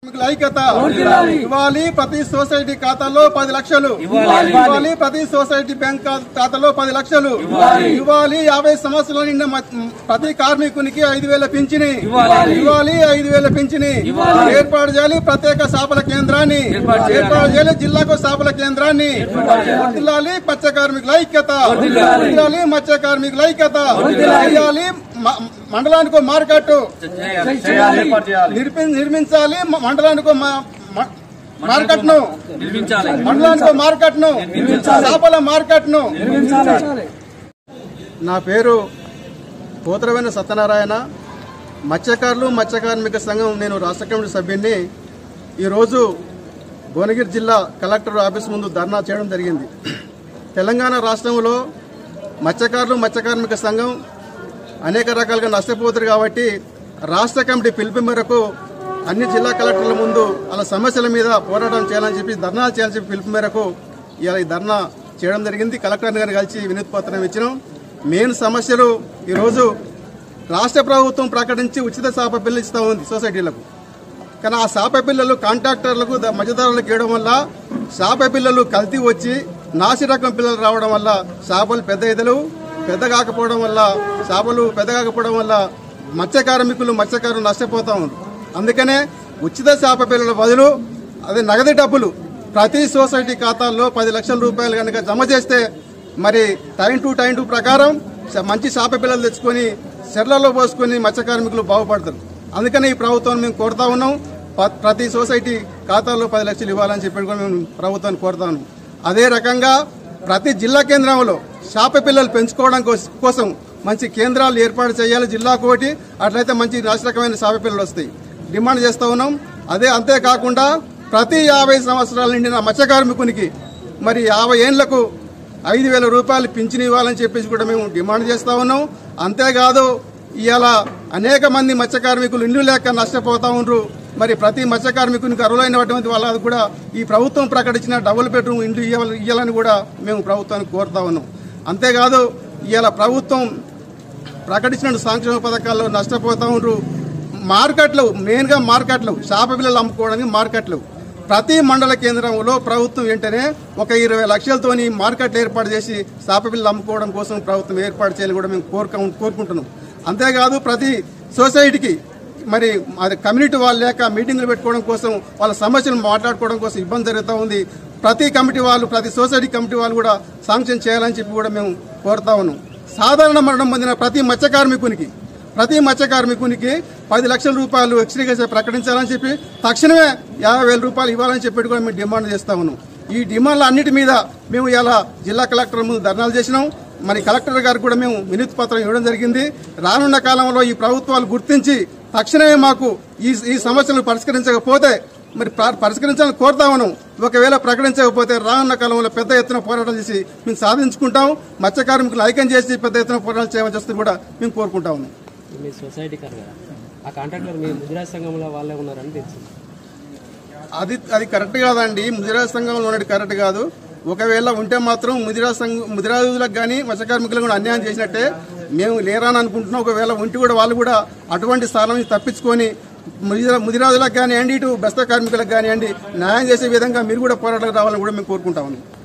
కార్మికుల ఐక్యత ఇవ్వాలి ప్రతి సొసైటీ ఖాతాలో పది లక్షలు ఇవ్వాలి ప్రతి సొసైటీ బ్యాంక్ ఖా- ఖాతాలో పది లక్షలు ఇవ్వాలి యాభై సంవత్సరాల నిండా మ- ప్రతి కార్మికునికి ఐదు వేల పింఛని ఇవ్వాలి ఐదు వేల పింఛని ఏర్పాటు చేయాలి ప్రత్యేక చేపల కేంద్రాన్ని ఏర్పాటు చేయాలి జిల్లాకు చేపల కేంద్రాన్ని వర్ధిల్లాలి మత్స్య కార్మికుల ఐక్యత వర్ధిల్లాలి మత్స్య కార్మికుల ఐక్యత చేయాలి మ- మండలానికి ఒక మార్కెట్ నిర్మి- నిర్మించాలి మ- మండలానికి ఒక మా- మ- మార్కెట్ ను మండలానికి ఒక మార్కెట్ ను చేపల మార్కెట్ ను నా పేరు పోతరమైన సత్యనారాయణ మత్స్యకారులు మత్స్య కార్మిక సంఘం నేను రాష్ట్ర కమిటీ సభ్యుడిని ఈరోజు భువనగిరి జిల్లా కలెక్టర్ ఆఫీస్ ముందు ధర్నా చేయడం జరిగింది తెలంగాణ రాష్ట్రంలో మత్స్యకారులు మత్స్య కార్మిక సంఘం అనేక రకాలుగా నష్టపోతారు కాబట్టి రాష్ట్ర కమిటీ పిలుపు మేరకు అన్ని జిల్లా కలెక్టర్ల ముందు వాళ్ళ సమస్యల మీద పోరాటం చేయాలని చెప్పి ధర్నా చేయాలని చెప్పి పిలుపు మేరకు ఇలా ఈ ధర్నా చేయడం జరిగింది కలెక్టర్ గారిని కలిసి వినతి పత్రం ఇచ్చినాం మెయిన్ సమస్యలు ఈరోజు రాష్ట్ర ప్రభుత్వం ప్రకటించి ఉచిత చేప బిల్లు ఇస్తూ ఉంది సొసైటీలకు కానీ ఆ చేప పిల్లలు కాంట్రాక్టర్లకు ద- మధ్యధరలకు ఇవ్వడం వల్ల చేప పిల్లలు కల్తీ వచ్చి నాసి రకం పిల్లలు రావడం వల్ల చేపలు పెద్ద ఎదలు పెద్ద కాకపోవడం వల్ల చేపలు పెద్ద కాకపోవడం వల్ల మత్స్య కార్మికులు మత్స్యకారులు నష్టపోతా ఉన్నారు అందుకనే ఉచిత చేప పిల్లల బదులు అదే నగదు డబ్బులు ప్రతి సొసైటీ ఖాతాల్లో పది లక్షల రూపాయలు కనుక జమ చేస్తే మరి టైం టు టైం టు ప్రకారం చ- మంచి చేప పిల్లలు తెచ్చుకొని చెర్లలో పోసుకొని మత్స్య కార్మికులు బాగుపడతారు అందుకని ఈ ప్రభుత్వం మేము కోరుతా ఉన్నాం ప- ప్రతి సొసైటీ ఖాతాలో పది లక్షలు ఇవ్వాలని చెప్పి కూడా మేము ప్రభుత్వాన్ని కోరుతా ఉన్నాం అదే రకంగా ప్రతి జిల్లా కేంద్రంలో చేప పిల్లలు పెంచుకోవడం కోస- కోసం మంచి కేంద్రాలు ఏర్పాటు చేయాలి జిల్లాకు ఒకటి అట్లయితే మంచి నాశరకమైన చేప పిల్లలు వస్తాయి డిమాండ్ చేస్తూ ఉన్నాం అదే అంతేకాకుండా ప్రతి యాభై సంవత్సరాల నిండిన మత్స్య కార్మికునికి మరి యాభై ఏండ్లకు ఐదు వేల రూపాయలు పింఛన్ ఇవ్వాలని చెప్పేసి కూడా మేము డిమాండ్ చేస్తా ఉన్నాం అంతేకాదు ఇవాళ అనేక మంది మత్స్య కార్మికులు ఇల్లు లేక నష్టపోతా ఉన్నారు మరి ప్రతి మత్స్య కార్మికునికి అర్హులైనటువంటి వాళ్ళది కూడా ఈ ప్రభుత్వం ప్రకటించిన డబుల్ బెడ్రూమ్ ఇండ్లు ఇవ్వాలి ఇవ్వాలని కూడా మేము ప్రభుత్వానికి కోరుతా ఉన్నాం అంతేకాదు ఇవాళ ప్రభుత్వం ప్రకటించిన సంక్షేమ పథకాల్లో నష్టపోతా ఉండ్రు మార్కెట్లు మెయిన్గా మార్కెట్లు చేప పిల్లలు అమ్ముకోవడానికి మార్కెట్లు ప్రతి మండల కేంద్రంలో ప్రభుత్వం వెంటనే ఒక ఇరవై లక్షలతోని మార్కెట్లు ఏర్పాటు చేసి చేప పిల్లలు అమ్ముకోవడం కోసం ప్రభుత్వం ఏర్పాటు చేయాలని కూడా మేము కోరుక కోరుకుంటున్నాం అంతేకాదు ప్రతి సొసైటీకి మరి అది కమ్యూనిటీ వాళ్ళు లేక మీటింగ్లు పెట్టుకోవడం కోసం వాళ్ళ సమస్యలు మాట్లాడుకోవడం కోసం ఇబ్బంది జరుగుతూ ఉంది ప్రతి కమిటీ వాళ్ళు ప్రతి సొసైటీ కమిటీ వాళ్ళు కూడా శాంక్షన్ చేయాలని చెప్పి కూడా మేము కోరుతా ఉన్నాం సాధారణ మరణం పొందిన ప్రతి మత్స్య కార్మికునికి ప్రతి మత్స్య కార్మికునికి పది లక్షల రూపాయలు ఎక్స్ట్రీగా ప్రకటించాలని చెప్పి తక్షణమే యాభై వేల రూపాయలు ఇవ్వాలని చెప్పి కూడా మేము డిమాండ్ చేస్తా ఉన్నాం ఈ డిమాండ్ల అన్నిటి మీద మేము ఇలా జిల్లా కలెక్టర్ ముందు ధర్నాలు చేసినాం మరి కలెక్టర్ గారు కూడా మేము వినతి పత్రం ఇవ్వడం జరిగింది రానున్న కాలంలో ఈ ప్రభుత్వాలు గుర్తించి తక్షణమే మాకు ఈ ఈ సమస్యలను పరిష్కరించకపోతే మరి ప్ర- పరిష్కరించాలని కోరుతా ఉన్నాం ఒకవేళ ప్రకటించకపోతే రానున్న కాలంలో పెద్ద ఎత్తున పోరాటం చేసి మేము సాధించుకుంటాం మత్స్య కార్మికులు ఐక్యం చేసి పెద్ద ఎత్తున పోరాటం చేయమని చేస్తే కూడా మేము కోరుకుంటా ఉన్నాం మీ సొసైటీ కారు కదా ఆ కాంట్రాక్టర్ మీ ముదిరాజ్ సంఘంలో వాళ్ళే ఉన్నారని తెలిసింది అది అది కరెక్ట్ కాదండి ముదిరాజ్ సంఘంలో ఉన్నది కరెక్ట్ కాదు ఒకవేళ ఉంటే మాత్రం ముదిరాజ్ సంఘం ముదిరాజులకు కానీ మత్స్య కార్మికులకు కూడా అన్యాయం చేసినట్టే మేము లేరని అనుకుంటున్నాం ఒకవేళ ఉంటే కూడా వాళ్ళు కూడా అటువంటి స్థానం నుంచి తప్పించుకొని ముదిరా ముదిరాజులకు కానివ్వండి ఇటు బస్త కార్మికులకు కానివ్వండి న్యాయం చేసే విధంగా మీరు కూడా పోరాటాలకు రావాలని కూడా మేము కోరుకుంటాము